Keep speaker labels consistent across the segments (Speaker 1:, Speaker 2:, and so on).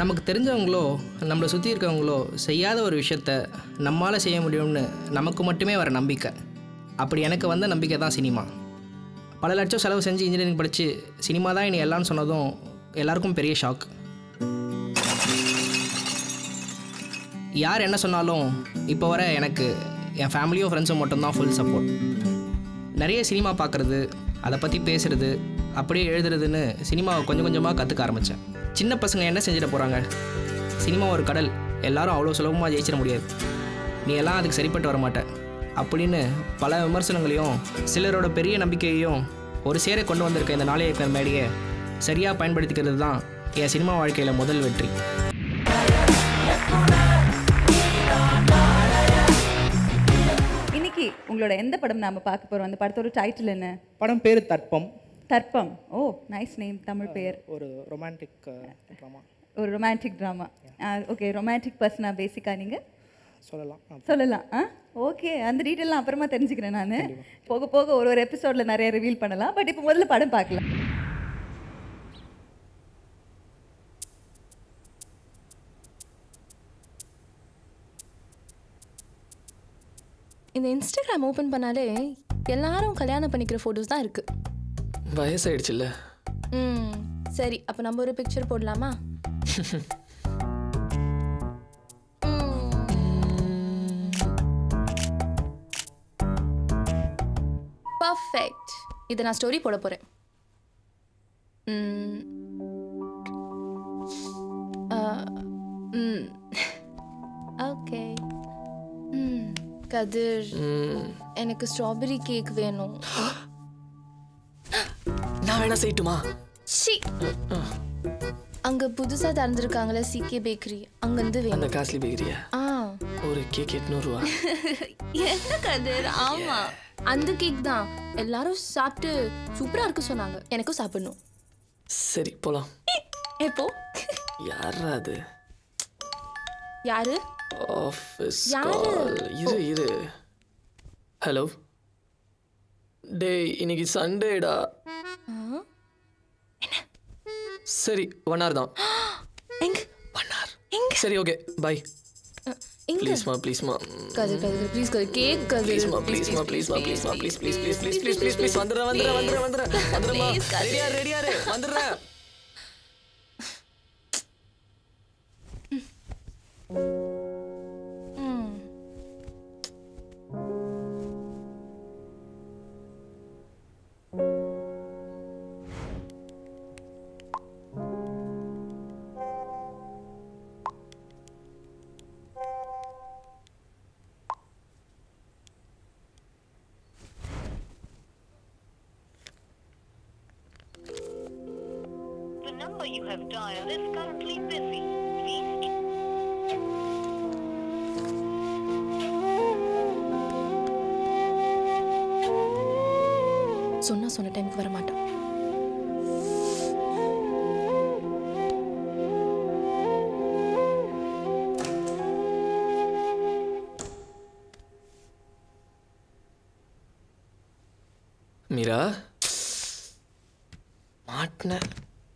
Speaker 1: நமக்கு தெரிஞ்சவங்களோ நம்மளை சுற்றி இருக்கவங்களோ செய்யாத ஒரு விஷயத்த நம்மால் செய்ய முடியும்னு நமக்கு மட்டுமே வர நம்பிக்கை அப்படி எனக்கு வந்த நம்பிக்கை தான் சினிமா பல லட்சம் செலவு செஞ்சு இன்ஜினியரிங் படித்து சினிமா தான் இனி எல்லாம்னு சொன்னதும் எல்லாருக்கும் பெரிய ஷாக் யார் என்ன சொன்னாலும் இப்போ வர எனக்கு என் ஃபேமிலியும் ஃப்ரெண்ட்ஸும் மட்டும்தான் ஃபுல் சப்போர்ட் நிறைய சினிமா பார்க்குறது அதை பற்றி பேசுறது அப்படியே எழுதுறதுன்னு சினிமாவை கொஞ்சம் கொஞ்சமாக கற்றுக்க ஆரம்பித்தேன் சின்ன பசங்க என்ன செஞ்சிட போகிறாங்க சினிமா ஒரு கடல் எல்லாரும் அவ்வளோ சுலபமாக ஜெயிச்சிட முடியாது நீ எல்லாம் அதுக்கு சரிப்பட்டு வர மாட்ட அப்படின்னு பல விமர்சனங்களையும் சிலரோட பெரிய நம்பிக்கையையும் ஒரு சேர கொண்டு வந்திருக்க இந்த நாளைய இயக்குனர் மேடையை சரியாக பயன்படுத்திக்கிறது தான் என் சினிமா வாழ்க்கையில் முதல் வெற்றி
Speaker 2: இன்னைக்கு உங்களோட எந்த படம் நாம பார்க்க போறோம் அந்த படத்தோட டைட்டில் என்ன
Speaker 3: படம் பேர் தர்ப்பம்
Speaker 2: தர்ப்பம் ஓ நைஸ் நேம் தமிழ் பெயர்
Speaker 3: ஒரு ரொமான்டிக் ட்ராமா
Speaker 2: ஒரு ரொமான்டிக் ட்ராமா ஓகே ரொமான்டிக் பர்சனா பேசிக்கா நீங்க
Speaker 3: சொல்லலாம் ஆ,
Speaker 2: சொல்லலாம் ஆ ஓகே அந்த டீட்டெயிலாம் அப்புறமா தெரிஞ்சுக்கிறேன் நான் போக போக ஒரு ஒரு எபிசோடில் நிறைய ரிவீல் பண்ணலாம் பட் இப்போ முதல்ல படம் பார்க்கலாம்
Speaker 4: இந்த இன்ஸ்டாகிராம் ஓப்பன் பண்ணாலே எல்லாரும் கல்யாணம் பண்ணிக்கிற ஃபோட்டோஸ் தான் இருக்கு
Speaker 5: வயசாயிடுச்சுல்ல
Speaker 4: ம் சரி அப்போ நம்ம ஒரு பிக்சர் போடலாமா பர்ஃபெக்ட் இதை நான் ஸ்டோரி போட போகிறேன் ஓகே ம் கதிர்
Speaker 5: ம்,
Speaker 4: எனக்கு ஸ்ட்ராபெரி கேக் வேணும்
Speaker 5: நான் வேணா செய்யட்டுமா
Speaker 4: சி அங்க புதுசா திறந்திருக்காங்களே சிகே பேக்கரி அங்கிருந்து
Speaker 5: அந்த
Speaker 4: வேணும்
Speaker 5: காஸ்ட்லி பேக்கரியா
Speaker 4: ஆ
Speaker 5: ஒரு கேக் எட்நூறுவா
Speaker 4: என்ன கதிர் ஆமா அந்த கேக் தான் எல்லாரும் சாப்பிட்டு சூப்பரா இருக்கு சொன்னாங்க எனக்கும் சாப்பிடணும்
Speaker 5: சரி போலாம்
Speaker 4: எப்போ
Speaker 5: யாரா அது
Speaker 4: யாரு
Speaker 5: ஆஃபீஸ்
Speaker 4: யாரு?
Speaker 5: கால் இரு இரு ஹலோ டேய் இன்னைக்கு சண்டேடா சரி ஒன் ஹவர் தான்
Speaker 4: எங்க
Speaker 5: ஒன் ஹவர்
Speaker 4: எங்க
Speaker 5: சரி ஓகே பை
Speaker 4: அஹ், எங்க
Speaker 5: ப்ளீஸ்மா ப்ளீஸ்மா
Speaker 4: கதிர் கதிர் ப்ளீஸ் கதிர் கேக் கதிர்
Speaker 5: ப்ளீஸ்மா ப்ளீஸ்மா ப்ளீஸ்மா ப்ளீஸ்மா please please please please please please please வந்துடுறேன் வந்துடுறேன் வந்துடுறேன் வந்துடுறேன் வந்துடுறேன்
Speaker 4: Please, கதிர்.
Speaker 5: ரெடியா ரெடியா இரு வந்துடுறேன்
Speaker 6: The number you have dialed is currently busy. Please
Speaker 4: சொன்னா சொன்ன டைமுக்கு வர மாட்டான்
Speaker 5: மீரா மாட்டினேன்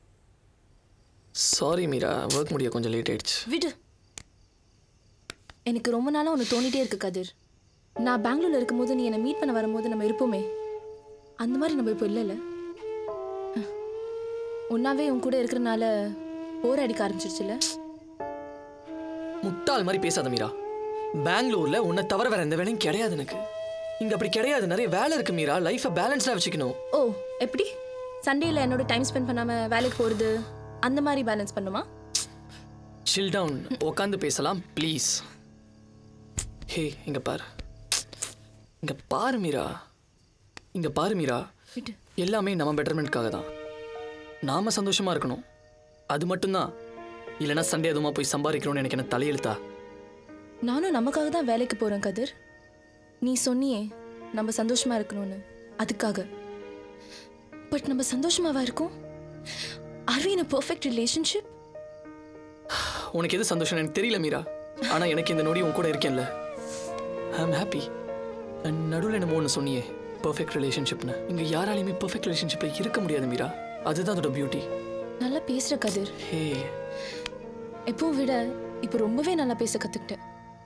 Speaker 5: சாரி மீரா ஒர்க் முடிய கொஞ்சம் லேட் ஆயிடுச்சு
Speaker 4: விடு எனக்கு ரொம்ப நாளாக ஒன்று தோணிட்டே இருக்கு கதிர் நான் பெங்களூர்ல இருக்கும்போது நீ என்னை மீட் பண்ண வரும்போது நம்ம இருப்போமே அந்த மாதிரி நம்ம இப்போ இல்லைல்ல அஹ். ஒன்னாவே உன் கூட இருக்கிறனால போர் அடிக்க ஆரம்பிச்சிருச்சுல
Speaker 5: முட்டாள் மாதிரி பேசாத மீரா பெங்களூர்ல உன்னை தவிர வேற எந்த வேலையும் கிடையாது எனக்கு இங்க அப்படி கிடையாது நிறைய வேலை இருக்கு மீரா லைஃபை பேலன்ஸ்டா வச்சுக்கணும்
Speaker 4: ஓ எப்படி சண்டேல என்னோட டைம் ஸ்பெண்ட் பண்ணாம வேலைக்கு போறது அந்த மாதிரி பேலன்ஸ் பண்ணுமா
Speaker 5: சில் டவுன் உட்காந்து பேசலாம் ப்ளீஸ் ஹே இங்க பாரு இங்க பாரு மீரா இங்க பாரு மீரா
Speaker 4: விடு
Speaker 5: எல்லாமே நம்ம பெட்டர்மெண்ட்காக தான் நாம சந்தோஷமா இருக்கணும் அது மட்டும்தான் இல்லைன்னா சண்டே அதுமா போய் சம்பாதிக்கணும்னு எனக்கு என்ன தலையெழுத்தா
Speaker 4: நானும் நமக்காக தான் வேலைக்கு போறேன் கதிர் நீ சொன்னியே நம்ம சந்தோஷமா இருக்கணும்னு அதுக்காக பட் நம்ம சந்தோஷமாவா இருக்கோம் are we in a perfect relationship
Speaker 5: உனக்கு எது சந்தோஷம் எனக்கு தெரியல மீரா ஆனா எனக்கு இந்த நொடி உன் கூட இருக்கேன்ல ஐ ஆம் ஹாப்பி நடுவில் என்னமோ ஒன்று சொன்னியே பர்ஃபெக்ட் ரிலேஷன்ஷிப்னு இங்க யாராலையுமே பர்ஃபெக்ட் ரிலேஷன்ஷிப்ல இருக்க முடியாது மீரா அதுதான் அதோட பியூட்டி
Speaker 4: நல்லா பேசுற கதிர்
Speaker 5: ஹே
Speaker 4: எப்பவும் விட இப்போ ரொம்பவே நல்லா பேச கற்றுக்கிட்டேன்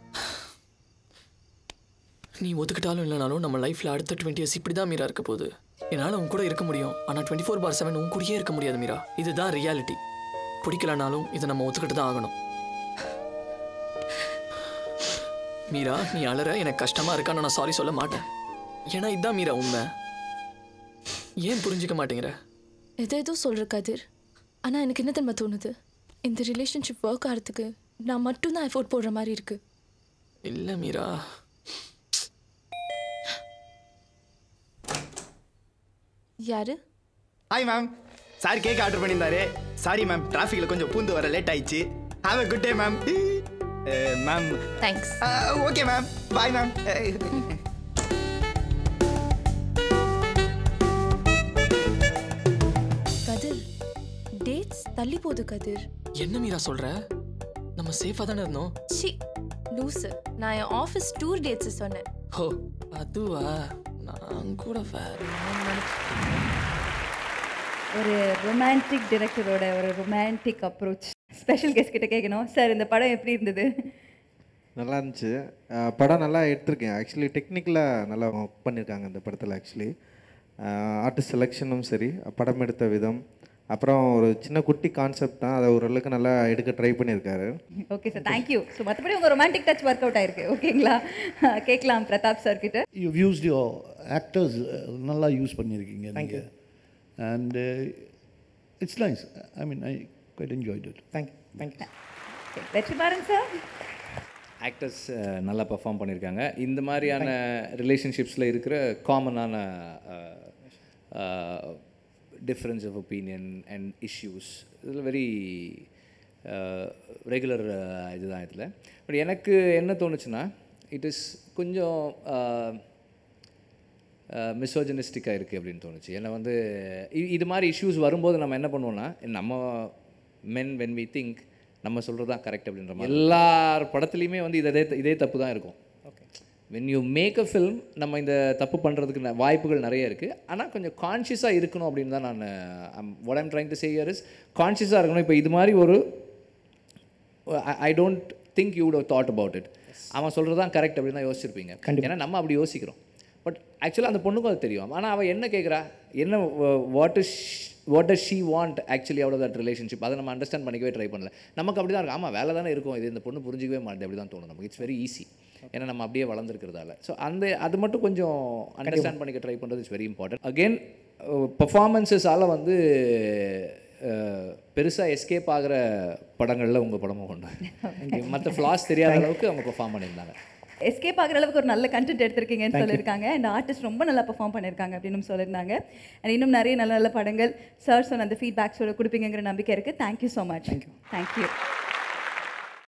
Speaker 5: நீ ஒத்துக்கிட்டாலும் இல்லைனாலும் நம்ம லைஃப்பில் அடுத்த டுவெண்ட்டி இயர்ஸ் இப்படி தான் மீரா இருக்க போகுது என்னால் உன் கூட இருக்க முடியும் ஆனால் டுவெண்ட்டி ஃபோர் பார் செவன் உன் கூடயே இருக்க முடியாது மீரா இதுதான் ரியாலிட்டி பிடிக்கலனாலும் இதை நம்ம ஒத்துக்கிட்டு தான் ஆகணும் மீரா நீ அலற எனக்கு கஷ்டமாக இருக்கான்னு நான் சாரி சொல்ல மாட்டேன் ஏன்னா இதுதான் மீரா உண்மை ஏன் புரிஞ்சுக்க மாட்டேங்கிற
Speaker 4: எதை ஏதோ சொல்கிற கதிர் ஆனால் எனக்கு என்ன தெரியுமா தோணுது இந்த ரிலேஷன்ஷிப் ஒர்க் ஆகிறதுக்கு நான் மட்டும்தான் எஃபோர்ட் போடுற மாதிரி இருக்கு
Speaker 5: இல்லை மீரா
Speaker 4: யாரு
Speaker 7: hi ma'am sir cake order பண்ணியிருந்தாரு சாரி மேம் டிராஃபிக்கில் கொஞ்சம் பூந்து வர லேட் ஆயிடுச்சு have a good day ma'am ma'am
Speaker 4: thanks
Speaker 7: okay ma'am bye ma'am
Speaker 4: Kathir dates தள்ளி போகுது கதிர்
Speaker 5: என்ன மீரா சொல்கிற நம்ம சேஃபாக தானே இருந்தோம்
Speaker 4: சி லூசு நான் என் ஆஃபீஸ் டூர் டேட்ஸ் சொன்னேன்
Speaker 5: ஹோ அதுவா நான் கூட வேறு
Speaker 2: ஒரு ரொமான்டிக் டிரெக்டரோட ஒரு ரொமான்டிக் அப்ரோச் ஸ்பெஷல் கெஸ்ட் கிட்ட கேட்கணும் சார் இந்த படம் எப்படி இருந்தது
Speaker 8: நல்லா இருந்துச்சு அஹ் படம் நல்லா எடுத்திருக்கேன் ஆக்சுவலி டெக்னிக்கலாக நல்லா ஒர்க் பண்ணியிருக்காங்க இந்த படத்தில் ஆக்சுவலி ஆர்டிஸ்ட் செலெக்ஷனும் சரி படம் எடுத்த விதம் அப்புறம் ஒரு சின்ன குட்டி கான்செப்ட் தான் அதை ஓரளவுக்கு நல்லா எடுக்க ட்ரை பண்ணியிருக்காரு
Speaker 2: ஓகே சார் தேங்க்யூ ஸோ மற்றபடி உங்கள் ரொமான்டிக் டச் ஒர்க் அவுட் ஆயிருக்கு ஓகேங்களா கேட்கலாம் பிரதாப் சார் கிட்ட
Speaker 9: you've used your actors uh, நல்லா யூஸ் பண்ணியிருக்கீங்க நீங்கள் and it's nice I mean I quite enjoyed it
Speaker 3: thank you thank you
Speaker 2: Okay, Vetrimaaran sir
Speaker 10: actors நல்லா பெர்ஃபார்ம் பண்ணியிருக்காங்க இந்த மாதிரியான ரிலேஷன்ஷிப்ஸில் இருக்கிற காமனான difference of opinion and issues இதில் வெரி ரெகுலர் இதுதான் இதில் பட் எனக்கு என்ன தோணுச்சுன்னா இட் இஸ் கொஞ்சம் மிசோஜனிஸ்டிக்காக இருக்குது அப்படின்னு தோணுச்சு ஏன்னா வந்து இ- இது மாதிரி இஷ்யூஸ் வரும்போது நம்ம என்ன பண்ணுவோம்னா நம்ம மென் வென் வி திங்க் நம்ம சொல்கிறது தான் கரெக்ட் அப்படின்ற மாதிரி எல்லார் படத்துலையுமே வந்து இதே இதே தப்பு தான் இருக்கும்
Speaker 3: okay
Speaker 10: when you make a film நம்ம இந்த தப்பு பண்ணுறதுக்கு ந- வாய்ப்புகள் நிறைய இருக்குது ஆனால் கொஞ்சம் கான்ஷியஸாக இருக்கணும் அப்படின்னு தான் நான் what I'm trying to say here is கான்ஷியஸாக இருக்கணும் இப்போ இது மாதிரி ஒரு I don't think you would thought about it அவன் சொல்கிறது தான் கரெக்ட் அப்படின்னு தான் யோசிச்சிருப்பீங்க ஏன்னா நம்ம அப்படி யோசிக்கிறோம் பட் ஆக்சுவலாக அந்த பொண்ணுக்கும் அது தெரியும் ஆனால் அவள் என்ன கேட்குறா என்ன what is what does she want actually out of that relationship அதை நம்ம அண்டர்ஸ்டாண்ட் பண்ணிக்கவே ட்ரை பண்ணல நமக்கு அப்படி தான் இருக்கும் ஆமாம் வேலை தானே இருக்கும் இது இந்த பொண்ணு புரிஞ்சிக்கவே மாட்டேன் அப்படி தான் தோணும் நமக்கு இட்ஸ் வெரி ஈஸி ஏன்னா நம்ம அப்படியே வளர்ந்துருக்கிறதால ஸோ அந்த அது மட்டும் கொஞ்சம் அண்டர்ஸ்டாண்ட் பண்ணிக்க ட்ரை பண்ணுறது இட்ஸ் வெரி இம்பார்ட்டன்ட் அகெயின் பர்ஃபார்மன்ஸஸால் வந்து பெருசாக எஸ்கேப் ஆகிற படங்களில் உங்கள் படமும் ஒன்று மற்ற ஃப்ளாஸ் தெரியாத அளவுக்கு அவங்க பெர்ஃபார்ம் பண்ணியிருந்தாங்க
Speaker 2: எஸ்கேப் ஆகிற அளவுக்கு ஒரு நல்ல கண்டென்ட் எடுத்திருக்கீங்கன்னு சொல்லியிருக்காங்க அண்ட் ஆர்டிஸ்ட் ரொம்ப நல்லா பெர்ஃபார்ம் பண்ணியிருக்காங்க அப்படின்னு சொல்லியிருந்தாங்க அண்ட் இன்னும் நிறைய நல்ல நல்ல படங்கள் சார் சொன்ன அந்த ஃபீட்பேக்ஸோட கொடுப்பீங்கிற நம்பிக்கை இருக்குது தேங்க்யூ ஸோ மச் தேங்க்யூ